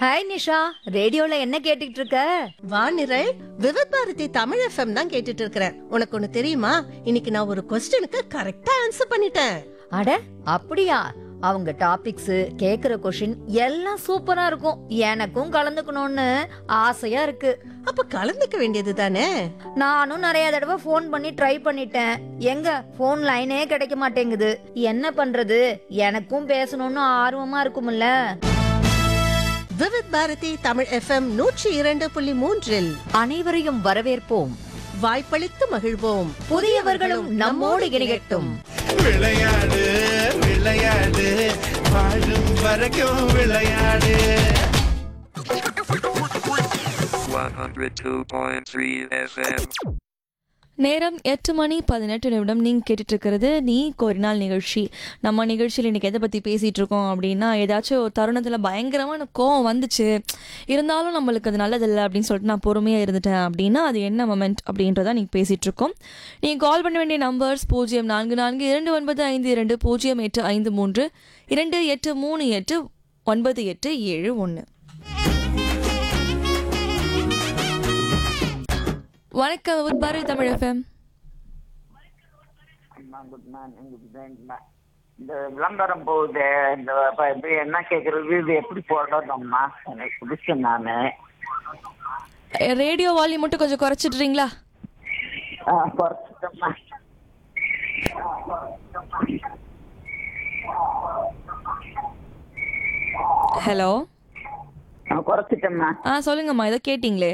Hi Nisha ரேடியோல என்ன கேட்டுட்டு இருக்க வானிரல் விவித் பாரதி தமிழ் எஃப்எம் தான் கேட்டுட்டு இருக்கிறேன் உனக்கு ஒண்ணு தெரியுமா இன்னைக்கு நான் ஒரு கொஸ்டினுக்கு கரெக்டா ஆன்சர் பண்ணிட்டேன் அட அப்படியா அவங்க டாபிக்ஸ் கேக்குற கொஷின் எல்லாம் சூப்பரா இருக்கும் எனக்கும் கலந்துக்கணும்னு ஆசையா இருக்கு அப்ப கலந்துக்க வேண்டியது தானே நானும் நிறைய தடவை ஃபோன் பண்ணி ட்ரை பண்ணிட்டேன் எங்க ஃபோன் லைனே கிடைக்க மாட்டேங்குது என்ன பண்றது எனக்கும் பேசணும்னு ஆர்வமா இருக்கும்ல விவித் பாரதி தமிழ் எஃப்எம் நூற்றி இரண்டு புள்ளி மூன்றில் அனைவரையும் வரவேற்போம் வாய்ப்பளித்து மகிழ்வோம் புதியவர்களும் நம்மோடு இணையட்டும் விளையாடு விளையாடு வாழும் வரைக்கும் விளையாடு 102.3 FM. நேரம் எட்டு மணி பதினெட்டு நிமிடம் நீங்கள் கேட்டுட்டு இருக்கிறது நீ கோரினால் நிகழ்ச்சி நம்ம நிகழ்ச்சியில் இன்றைக்கி எதை பற்றி பேசிகிட்டு இருக்கோம் அப்படின்னா ஏதாச்சும் ஒரு தருணத்தில் பயங்கரமான கோவம் வந்துச்சு இருந்தாலும் நம்மளுக்கு அது நல்லதில்லை அப்படின்னு சொல்லிட்டு நான் பொறுமையாக இருந்துட்டேன் அப்படின்னா அது என்ன மொமெண்ட் அப்படின்றத நீங்கள் பேசிகிட்டு இருக்கோம் நீங்கள் கால் பண்ண வேண்டிய நம்பர்ஸ் பூஜ்ஜியம் நான்கு நான்கு இரண்டு ஒன்பது ஐந்து இரண்டு பூஜ்ஜியம் எட்டு ஐந்து மூன்று இரண்டு எட்டு மூணு எட்டு ஒன்பது எட்டு ஏழு ஒன்று வணக்கம் உத் பாரதி தமிழ் எஃப்எம் அம்மா குட் மார்னிங் குட் மார்னிங்மா இந்த விளம்பரம் போகுது இந்த ப- இது என்ன கேட்கறது இது எப்படி போடுறதும்மா எனக்கு பிடிச்சேன் நான் ரேடியோ வால்யூம் மட்டும் கொஞ்சம் குறைச்சிடுறீங்களா குறைச்சிட்டோம்மா ஹலோ நான் குறைச்சிட்டோம்மா ஆ சொல்லுங்கம்மா ஏதோ கேட்டிங்களே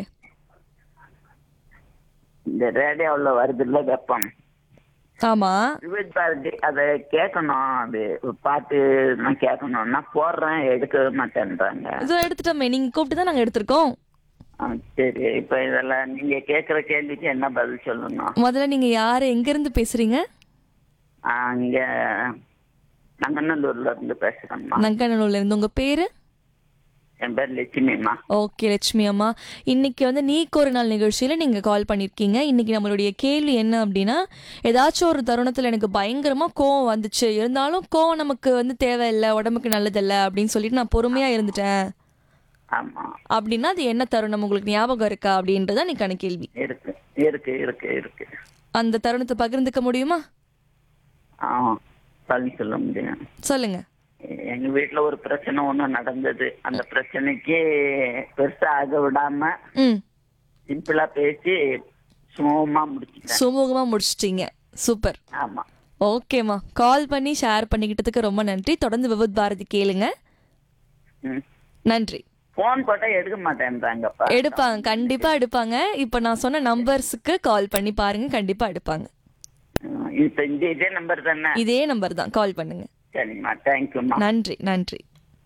இந்த ரேடியோவில் வருது இல்லை வெப்பம் ஆமா விவித் பாரதி அதை கேட்கணும் அது ஒரு பாட்டு நான் கேட்கணும் நான் போடுறேன் எடுக்கவே மாட்டேன்றாங்க இதோ எடுத்துட்டோமே நீங்க கூப்பிட்டு தான் நாங்க எடுத்திருக்கோம் ஆ, சரி இப்போ இதெல்லாம் நீங்க கேட்குற கேள்விக்கு என்ன பதில் சொல்லணும் முதல்ல நீங்க யாரு எங்க இருந்து பேசுறீங்க ஆ, இங்க நங்கநல்லூர்ல இருந்து பேசுறேம்மா நங்கநல்லூர்ல இருந்து உங்க பேரு என் பேர் லட்சுமிம்மா ஓகே லட்சுமி அம்மா இன்னைக்கு வந்து நீக்கு ஒரு நாள் நிகழ்ச்சியில் நீங்கள் கால் பண்ணியிருக்கீங்க இன்னைக்கு நம்மளுடைய கேள்வி என்ன அப்படின்னா ஏதாச்சும் ஒரு தருணத்தில் எனக்கு பயங்கரமாக கோவம் வந்துச்சு இருந்தாலும் கோவம் நமக்கு வந்து தேவையில்லை உடம்புக்கு நல்லதில்லை அப்படின்னு சொல்லிட்டு நான் பொறுமையாக இருந்துட்டேன் ஆமா அப்படின்னா அது என்ன தருணம் உங்களுக்கு ஞாபகம் இருக்கா அப்படின்றத இன்னைக்கான கேள்வி இருக்கு இருக்கு இருக்கு இருக்கு அந்த தருணத்தை பகிர்ந்துக்க முடியுமா ஆ பதில் சொல்ல முடியும் சொல்லுங்க எங்க வீட்டுல ஒரு பிரச்சனை ஒண்ணு நடந்தது அந்த பிரச்சனைக்கு பெருசா ஆக விடாம ம் சிம்பிளா பேசி சுமூகமா முடிச்சிட்டேன் சுமூகமா முடிச்சிட்டீங்க சூப்பர் ஆமா ஓகேம்மா கால் பண்ணி ஷேர் பண்ணிக்கிட்டதுக்கு ரொம்ப நன்றி தொடர்ந்து விபத் பாரதி கேளுங்க ம். நன்றி போன் போட்டா எடுக்க மாட்டேன்றாங்கப்பா எடுப்பாங்க கண்டிப்பா எடுப்பாங்க இப்போ நான் சொன்ன நம்பர்ஸுக்கு கால் பண்ணி பாருங்க கண்டிப்பா எடுப்பாங்க ம், இப்ப இந்த இதே நம்பர் தானே இதே நம்பர் தான் கால் பண்ணுங்க சரிம்மா தேங்க்யூம்மா நன்றி நன்றி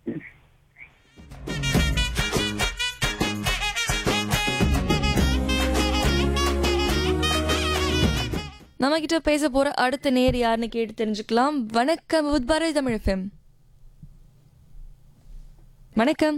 நம்ம கிட்ட பேச போற அடுத்த நேர் யாருன்னு கேட்டு தெரிஞ்சுக்கலாம் வணக்கம் வித் பாரதி தமிழ் எஃப்எம் வணக்கம்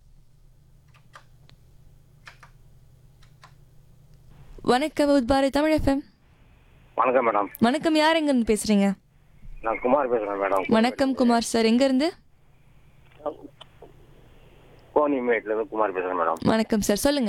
வணக்கம் வித் பாரதி தமிழ் எஃப்எம் வணக்கம் மேடம் வணக்கம் யார் எங்க இருந்து பேசுறீங்க நான் குமார் பேசுறேன் மேடம் வணக்கம் குமார் சார் எங்க இருந்து கோனிமேட்ல இருந்து குமார் பேசுறேன் மேடம் வணக்கம் சார் சொல்லுங்க